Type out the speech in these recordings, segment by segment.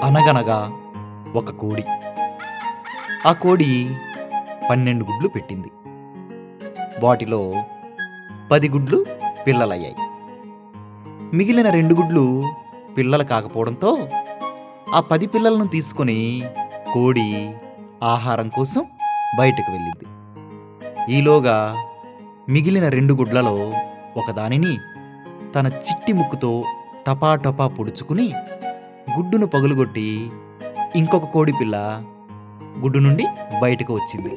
అనగనగా ఒక కోడి ఆ కోడి పన్నెండు గుడ్లు పెట్టింది వాటిలో పది గుడ్లు పిల్లలయ్యాయి మిగిలిన రెండు గుడ్లు పిల్లలు కాకపోవడంతో ఆ పది పిల్లలను తీసుకొని కోడి ఆహారం కోసం బయటకు వెళ్ళింది ఈలోగా మిగిలిన రెండు గుడ్లలో ఒకదానిని తన చిట్టి ముక్కుతో టపా టపా పొడుచుకుని గుడ్డును పగులుగొట్టి ఇంకొక కోడి పిల్ల గుడ్డు నుండి బయటకు వచ్చింది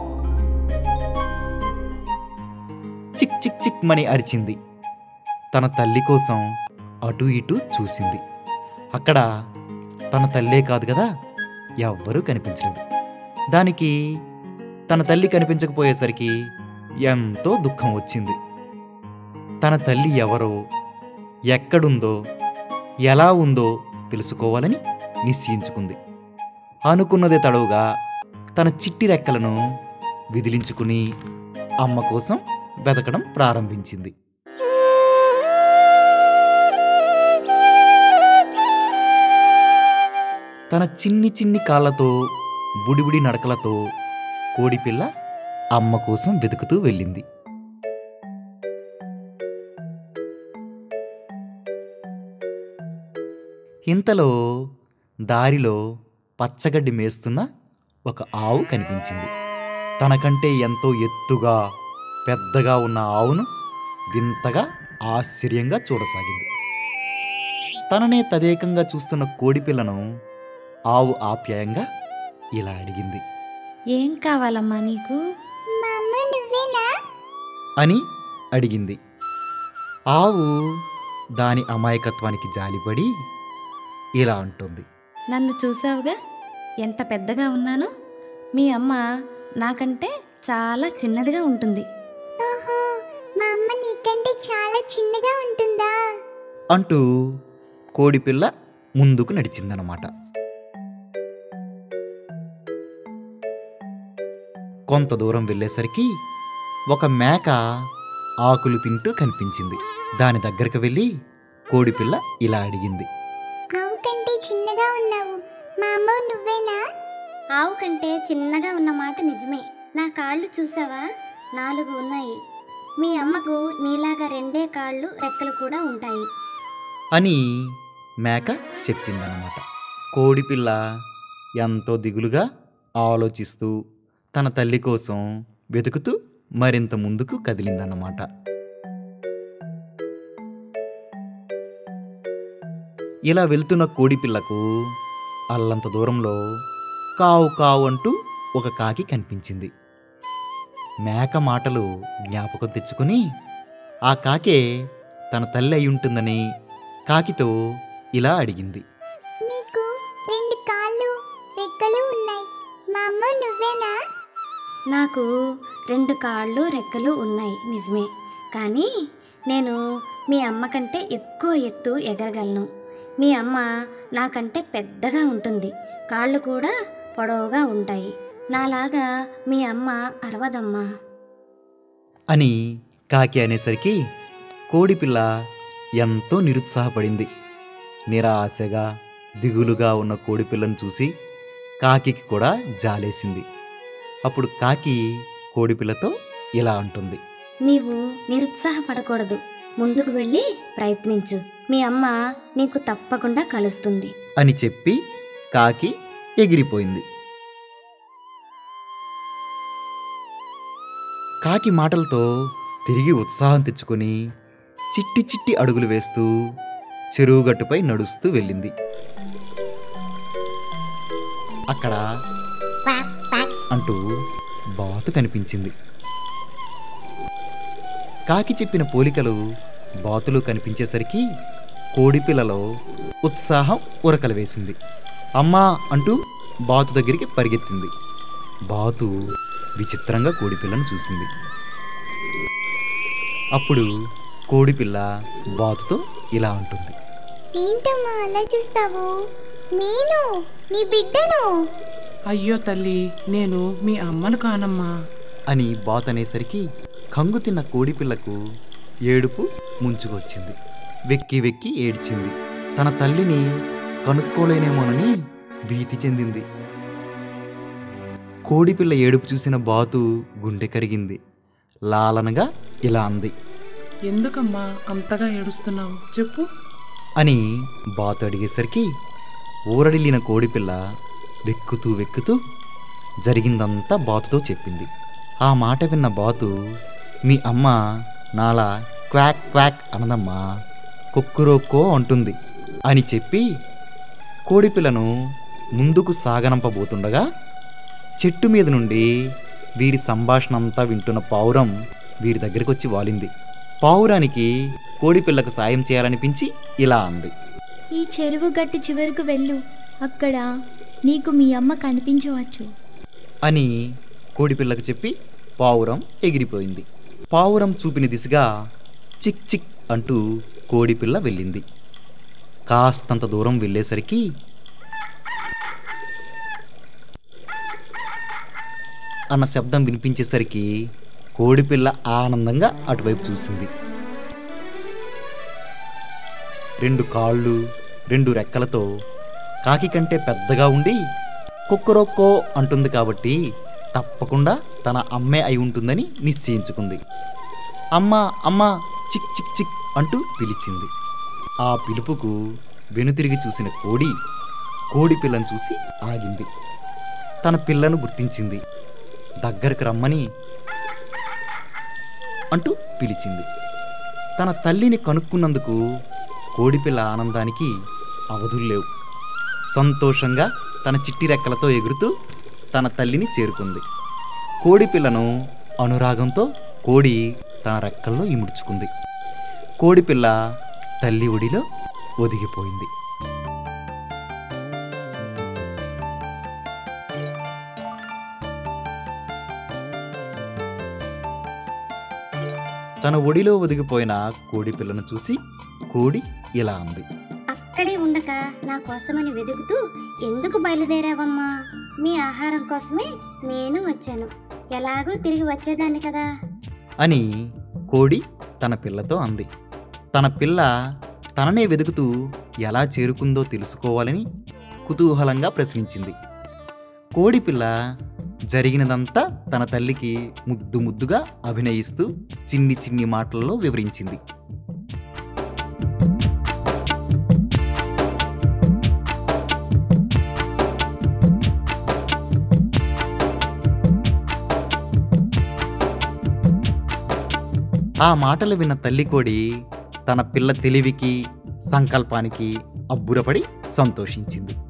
చిక్ చిక్ చిక్ మని అరిచింది తన తల్లి కోసం అటు ఇటు చూసింది అక్కడ తన తల్లే కాదు కదా ఎవ్వరూ కనిపించలేదు దానికి తన తల్లి కనిపించకపోయేసరికి ఎంతో దుఃఖం వచ్చింది తన తల్లి ఎవరో ఎక్కడుందో ఎలా ఉందో తెలుసుకోవాలని నిశ్చయించుకుంది అనుకున్నదే తడవుగా తన చిట్టి రెక్కలను విదిలించుకుని అమ్మ కోసం వెతకడం ప్రారంభించింది తన చిన్ని చిన్ని కాళ్ళతో బుడిబుడి నడకలతో కోడిపిల్ల అమ్మ కోసం వెతుకుతూ వెళ్ళింది ఇంతలో దారిలో పచ్చగడ్డి మేస్తున్న ఒక ఆవు కనిపించింది తనకంటే ఎంతో ఎత్తుగా పెద్దగా ఉన్న ఆవును వింతగా ఆశ్చర్యంగా చూడసాగింది తననే తదేకంగా చూస్తున్న కోడిపిల్లను ఆవు ఆప్యాయంగా ఇలా అడిగింది ఏం కావాలమ్మా నీకు మా అమ్మ నువ్వేనా అని అడిగింది ఆవు దాని అమాయకత్వానికి జాలిపడి ఇలా అంటుంది నన్ను చూసావుగా ఎంత పెద్దగా ఉన్నానో మీ అమ్మ నాకంటే చాలా చిన్నదిగా ఉంటుంది ఓహో మా అమ్మ నీకంటే చాలా చిన్నగా ఉంటుందా అంటూ కోడిపిల్ల ముందుకు నడిచిందనమాట కొంత దూరం వెళ్ళేసరికి ఒక మేక ఆకులు తింటూ కనిపించింది దాని దగ్గరకు వెళ్ళి కోడిపిల్ల ఇలా అడిగింది ఆవు కంటే చిన్నగా ఉన్నావు మా అమ్మ నువ్వేనా ఆవు కంటే చిన్నగా ఉన్న మాట నిజమే నా కాళ్ళు చూసావా నాలుగు ఉన్నాయి మీ అమ్మకు నీలాగా రెండే కాళ్ళు రెక్కలు కూడా ఉంటాయి అని మేక చెప్పిందన్నమాట కోడిపిల్ల ఎంతో దిగులుగా ఆలోచిస్తూ తన తల్లి కోసం వెతుకుతూ మరింత ముందుకు కదిలిందన్నమాట ఇలా వెళ్తున్న కోడిపిల్లకు అల్లంత దూరంలో కావు కావు అంటూ ఒక కాకి కనిపించింది మేక మాటలు జ్ఞాపకం తెచ్చుకుని ఆ కాకే తన తల్లి అయి ఉంటుందని కాకితో ఇలా అడిగింది నీకు రెండు కాళ్ళు రెక్కలు ఉన్నాయి మా అమ్మ నువ్వేనా నాకు రెండు కాళ్ళు రెక్కలు ఉన్నాయి నిజమే కానీ నేను మీ అమ్మ కంటే ఎక్కువ ఎత్తు ఎగరగలను మీ అమ్మ నాకంటే పెద్దగా ఉంటుంది కాళ్ళు కూడా పొడవుగా ఉంటాయి నాలాగా మీ అమ్మ అరవదమ్మా అని కాకి అనేసరికి కోడిపిల్ల ఎంతో నిరుత్సాహపడింది నిరాశగా దిగులుగా ఉన్న కోడిపిల్లను చూసి కాకికి కూడా జాలేసింది అప్పుడు కాకి కోడిపిల్లతో ఇలా అంటుంది నీవు నిరుత్సాహపడకూడదు ముందుకు వెళ్ళి ప్రయత్నించు మీ అమ్మ నీకు తప్పకుండా కలుస్తుంది అని చెప్పి కాకి ఎగిరిపోయింది కాకి మాటలతో తిరిగి ఉత్సాహం తెచ్చుకొని చిట్టి చిట్టి అడుగులు వేస్తూ చెరువు గట్టుపై నడుస్తూ వెళ్ళింది అక్కడ అంటూ బాతు కనిపించింది కాకి చెప్పిన పోలికలు బాతులు కనిపించేసరికి కోడిపిల్లలో ఉత్సాహం ఉరకలు వేసింది అమ్మా అంటూ బాతు దగ్గరికి పరిగెత్తింది బాతు విచిత్రంగా కోడిపిల్లను చూసింది అప్పుడు కోడిపిల్ల బాతుతో ఇలా అంటుంది ఏంటమ్మా అలా చూస్తావు నేను నీ బిడ్డను అయ్యో తల్లి నేను మీ అమ్మను కానమ్మా అని బాత్ అనేసరికి కంగు తిన్న కోడిపిల్లకు ఏడుపు ముంచుకొచ్చింది వెక్కి వెక్కి ఏడ్చింది తన తల్లిని కనుక్కోలేనేమోనని భీతి చెందింది కోడిపిల్ల ఏడుపు చూసిన బాతు గుండె కరిగింది లాలనగా ఇలా అంది ఎందుకమ్మా అంతగా ఏడుస్తున్నావు చెప్పు అని బాతు అడిగేసరికి ఊరడిల్లిన కోడిపిల్ల వెక్కుతూ వెక్కుతూ జరిగిందంతా బాతుతో చెప్పింది ఆ మాట విన్న బాతు మీ అమ్మ నాలా క్వాక్ క్వాక్ అనదమ్మా కుక్కురోక్కో అంటుంది అని చెప్పి కోడిపిల్లను ముందుకు సాగనంపబోతుండగా చెట్టు మీద నుండి వీరి సంభాషణ అంతా వింటున్న పావురం వీరి దగ్గరికి వచ్చి వాలింది పావురానికి కోడిపిల్లకు సాయం చేయాలనిపించి ఇలా అంది ఈ చెరువు గట్టు చివరకు వెళ్ళు అక్కడ నీకు మీ అమ్మ కనిపించవచ్చు అని కోడిపిల్లకు చెప్పి పావురం ఎగిరిపోయింది పావురం చూపిన దిశగా చిక్ చిక్ అంటూ కోడిపిల్ల వెళ్ళింది కాస్తంత దూరం వెళ్ళేసరికి అన్న శబ్దం వినిపించేసరికి కోడిపిల్ల ఆనందంగా అటువైపు చూసింది రెండు కాళ్ళు రెండు రెక్కలతో కాకి కంటే పెద్దగా ఉండి కుక్కరొక్కో అంటుంది కాబట్టి తప్పకుండా తన అమ్మే అయి ఉంటుందని నిశ్చయించుకుంది అమ్మా అమ్మా చిక్ చిక్ చిక్ అంటూ పిలిచింది ఆ పిలుపుకు వెనుతిరిగి చూసిన కోడి కోడి పిల్లను చూసి ఆగింది తన పిల్లను గుర్తించింది దగ్గరకు రమ్మని అంటూ పిలిచింది తన తల్లిని కనుక్కున్నందుకు కోడిపిల్ల ఆనందానికి అవధుల్లేవు సంతోషంగా తన చిట్టి రెక్కలతో ఎగురుతూ తన తల్లిని చేరుకుంది కోడిపిల్లను అనురాగంతో కోడి తన రెక్కల్లో ఇముడ్చుకుంది కోడిపిల్ల తల్లి ఒడిలో ఒదిగిపోయింది తన ఒడిలో ఒదిగిపోయిన కోడి పిల్లను చూసి కోడి ఇలా అంది అక్కడే ఉండక నా కోసమని వెతుకుతూ ఎందుకు బయలుదేరావమ్మా మీ ఆహారం కోసమే నేను వచ్చాను ఎలాగో తిరిగి వచ్చేదాన్ని కదా అని కోడి తన పిల్లతో అంది తన పిల్ల తననే వెతుకుతూ ఎలా చేరుకుందో తెలుసుకోవాలని కుతూహలంగా ప్రశ్నించింది కోడి పిల్ల జరిగినదంతా తన తల్లికి ముద్దు ముద్దుగా అభినయిస్తూ చిన్ని చిన్ని మాటల్లో వివరించింది ఆ మాటలు విన్న తల్లి కోడి తన పిల్ల తెలివికి సంకల్పానికి అబ్బురపడి సంతోషించింది